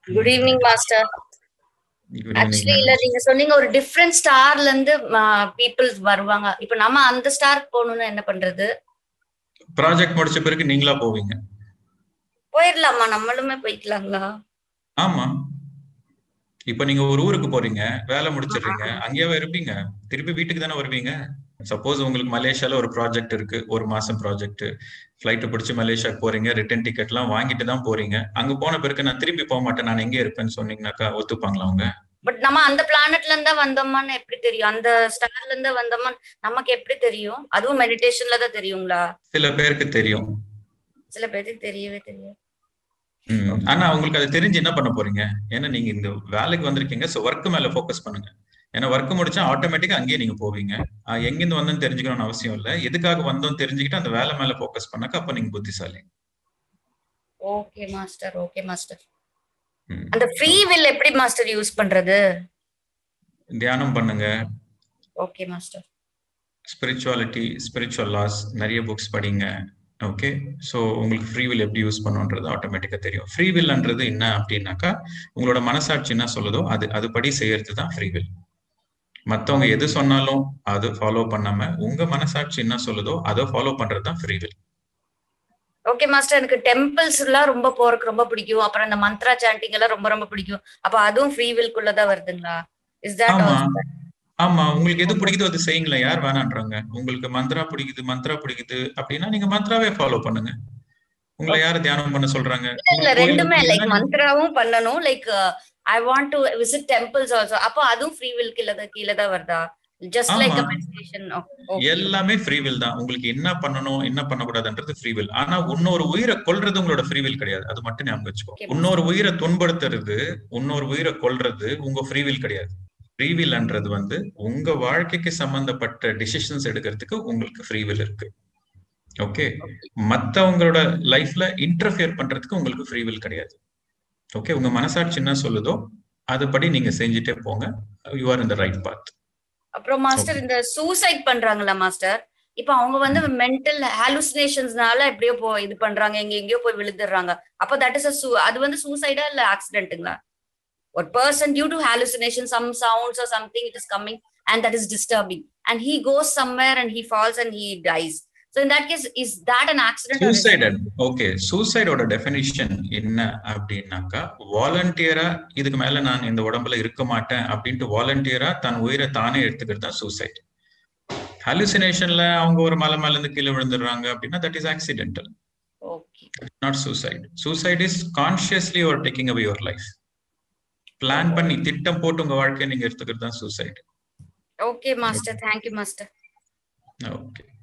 Good evening master Good actually evening, இல்ல madam. நீங்க சொன்னீங்க ஒரு டிஃப்ரெண்ட் ஸ்டார்ல இருந்து பீப்புள்ஸ் வருவாங்க இப்ப நம்ம அந்த ஸ்டாருக்கு போகணும்னா என்ன பண்றது ப்ராஜெக்ட் முடிச்ச பிறகு நீங்களா போவீங்க போயிடலாமா நம்மளுமே போய்க்கலாங்களா ஆமா இப்ப நீங்க ஒரு ஊருக்கு போறீங்க வேலை முடிச்சிடுறீங்க அங்கேயே இருப்பீங்க திருப்பி வீட்டுக்கு தானே வருவீங்க சப்போஸ் உங்களுக்கு மலேசியால ஒரு ப்ராஜெக்ட் இருக்கு ஒரு மாசம் ப்ராஜெக்ட் ஃபிளைட் பிடிச்சி மலேசியா போறீங்க ரிட்டர்ன் டிக்கெட் எல்லாம் வாங்கிட்டு தான் போறீங்க அங்க போன பிறகு நான் திருப்பி போக மாட்டேன் நான் எங்கே இருப்பேன்னு சொன்னீங்கன்னாக்கா ஒத்துப்பாங்களா அவங்க பட் நம்ம அந்த பிளானட்ல இருந்தா வந்தோமான்னு எப்படி தெரியும் அந்த ஸ்டார்ல இருந்து வந்தோமா நமக்கு எப்படி தெரியும் அதுவும் மெடிடேஷன்ல தான் தெரியுங்களா சில பேருக்கு தெரியும் சில பேருக்கு தெரியவே தெரியும் ம். ஆனா உங்களுக்கு அது தெரிஞ்சு என்ன பண்ண போறீங்க ஏன்னா நீங்க இந்த வேலைக்கு வந்திருக்கீங்க சோ ஒர்க் மேல ஃபோக்கஸ் பண்ணுங்க ஏன்னா ஒர்க் முடிச்சா ஆட்டோமேட்டிக்கா அங்கேயே நீங்க போவீங்க ஆஹ் எங்கிருந்து வந்தோம்னு தெரிஞ்சுக்கணும்னு அவசியம் இல்ல எதுக்காக வந்தோம் தெரிஞ்சுக்கிட்டு அந்த வேலை மேல ஃபோக்கஸ் பண்ணாக்க அப்ப நீங்க புத்திசாலி ஓகே மாஸ்டர் ஓகே மாஸ்டர் ம். அந்த ஃப்ரீ வில் எப்படி மாஸ்டர் யூஸ் பண்றது தியானம் பண்ணுங்க okay master spirituality spiritual laws நிறைய புக்ஸ் படிங்க ஓகே ஸோ உங்களுக்கு ஃப்ரீ வில் எப்படி யூஸ் பண்ணுன்றது ஆட்டோமேட்டிக்கா தெரியும் ஃப்ரீ வில்ன்றது என்ன அப்படின்னாக்கா உங்களோட மனசாட்சி என்ன சொல்லுதோ அது அதுபடி செய்யறது தான் ஃப்ரீ வில் மத்தவங்க எது சொன்னாலும் அது ஃபாலோ பண்ணாம உங்க மனசாட்சி என்ன சொல்லுதோ அதை ஃபாலோ பண்றது தான் ஃப்ரீ வில் ஓகே மாஸ்டர் எனக்கு டெம்பிள்ஸ் எல்லாம் ரொம்ப போறதுக்கு ரொம்ப பிடிக்கும் அப்புறம் இந்த மந்த்ரா சாண்டிங் எல்லாம் ரொம்ப ரொம்ப பிடிக்கும் அப்ப அதுவும் ஃப்ரீ வில்குள்ளதான் வருதுங்களா இஸ் தட் ஆமா ஆமா உங்களுக்கு எது பிடிக்குதோ அது செய்யுங்களேன் யார் வேணான்றாங்க உங்களுக்கு மந்த்ரா பிடிக்குது மந்த்ரா பிடிக்குது அப்படின்னா நீங்க மந்த்ராவே ஃபாலோ பண்ணுங்க உங்களை யாரு தியானம் பண்ண சொல்றாங்க இல்ல உங்களுக்கு கோயிலுக்கு ரெண்டுமே லைக் போனீங்கன்னா மந்த்ராவும் பண்ணணும் like I want to visit temples also அப்போ அதுவும் ஃப்ரீ வில் கீழ கீழே தான் வருதா ஜஸ்ட் லைக் ஆமா. மெடிடேஷன் எல்லாமே ஃப்ரீ வில் தான் உங்களுக்கு என்ன பண்ணணும் என்ன பண்ணக்கூடாதுன்றது ஃப்ரீ வில் ஆனா இன்னொரு உயிரை கொல்றது உங்களோட ஃப்ரீ வில் கிடையாது அது மட்டும் ஞாபகம் வச்சுக்கோ Okay. இன்னொரு உயிரை துன்படுத்துறது இன்னொரு உயிரை கொல்றது உங்க ஃப்ரீ வில் கிடையாது ஃப்ரீ வில்ன்றது வந்து உங்க வாழ்க்கைக்கு சம்பந்தப்பட்ட டிசிஷன்ஸ் எடுக்கிறதுக்கு உங்களுக்கு ஃப்ரீ வில் இருக்கு ஓகே மத்தவங்களோட லைஃப்ல இன்டர்ஃபியர் பண்றதுக்கு உங்களுக்கு ஃப்ரீ வில் கிடையாது ஓகே உங்க மனசாட்சி என்ன சொல்லுதோ அதுபடி நீங்க செஞ்சுட்டே போங்க யூ ஆர் இந்த ரைட் பாத் அப்புறம் மாஸ்டர் இந்த சூசைட் பண்றாங்களா மாஸ்டர் இப்ப அவங்க வந்து மென்டல் ஹாலுசினேஷன்ஸ்னால எப்படியோ போ இது பண்றாங்க எங்க எங்கேயோ போய் விழுந்துடுறாங்க அப்போ தட் இஸ் அது வந்து சூசைடா இல்ல ஆக்சிடென்ட்டுங்களா ஒரு person due to hallucination some sounds or something it is coming and that is disturbing and he goes somewhere and he falls and he dies so in that case is that an accident suicided okay சூசைடோட definition என்ன அப்படின்னாக்கா வாலண்டியரா இதுக்கு மேல நான் இந்த உடம்புல இருக்க மாட்டேன் அப்படின்ட்டு வாலண்டியரா தன் உயிரை தானே எடுத்துக்கிறது தான் சூசைட் ஹாலுசினேஷன்ல அவங்க ஒரு மலை மேல இருந்து கீழே விழுந்துடுறாங்க அப்படின்னா that is accidental okay not suicide suicide is consciously ஒரு taking away your life plan பண்ணி திட்டம் போட்டு உங்க வாழ்க்கையை நீங்க எடுத்துக்கிறது தான் suicide okay master thank you master okay